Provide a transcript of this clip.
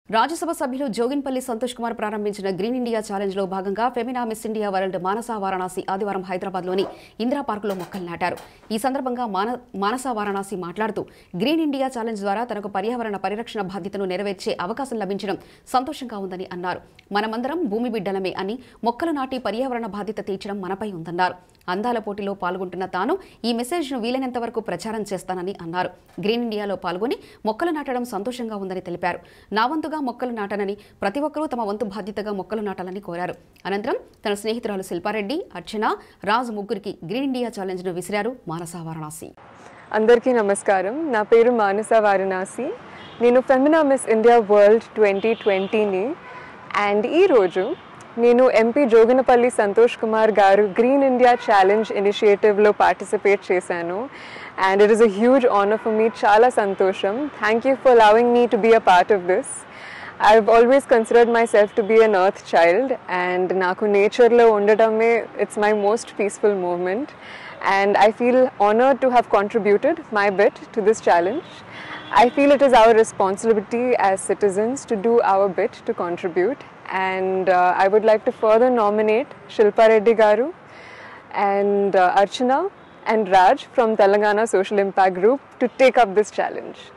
రాజ్యసభ సభ్యులు జోగిన్పల్లి సంతోష్ కుమార్ ప్రారంభించిన green India challenge లో భాగంగా Femina Miss India World Manasa Varanasi ఆదివారం హైదరాబాద్లోని ఇందిరా పార్కులో మొక్కలు నాటారు ఈ సందర్భంగా మాన మానస వారణాసి మాట్లాడుతూ గ్రీన్ ఇండియా ఛాలెంజ్ ద్వారా తనకు పర్యావరణ పరిరక్షణ బాధ్యతను నెరవేర్చే అవకాశం లభించడం సంతోషంగా ఉందని అన్నారు మనమందరం భూమి బిడ్డలమే అని మొక్కలు నాటి పర్యావరణ బాధ్యత తీర్చడం మనపై ఉందన్నారు అందాల పోటీలో పాల్గొంటున్న తాను ఈ మెసేజ్ను వీలైనంత వరకు ప్రచారం చేస్తానని అన్నారు గ్రీన్ ఇండియాలో పాల్గొని మొక్కలు నాటడం సంతోషంగా ఉందని తెలిపారు నా వంతుగా మొక్కలు నాటనని ప్రతి ఒక్కరూ తమ వంతు బాధ్యతగా మొక్కలు నాటాలని కోరారు అనంతరం తన స్నేహితురాలు శిల్పారెడ్డి అర్చన రాజు ముగ్గురికి గ్రీన్ ఇండియా ఛాలెంజ్ను విసిరారు మానస వారణాసి అందరికీ నమస్కారం నా పేరు మానస వారణాసి నేను Femina Miss India World twenty ట్వంటీని అండ్ ఈరోజు నేను MP Joginapally Santosh Kumar garu green India challenge ఇనిషియేటివ్లో పార్టిసిపేట్ చేశాను and it is a huge honour for me చాలా సంతోషం thank you for allowing me to be a part of this I've always considered myself to be an earth child and నాకు నేచర్లో ఉండటమే it's my most peaceful moment and I feel honored to have contributed my bit to this challenge. I feel it is our responsibility as citizens to do our bit to contribute and uh, I would like to further nominate Shilpa Reddy Garu and uh, Archana and Raj from Telangana Social Impact Group to take up this challenge.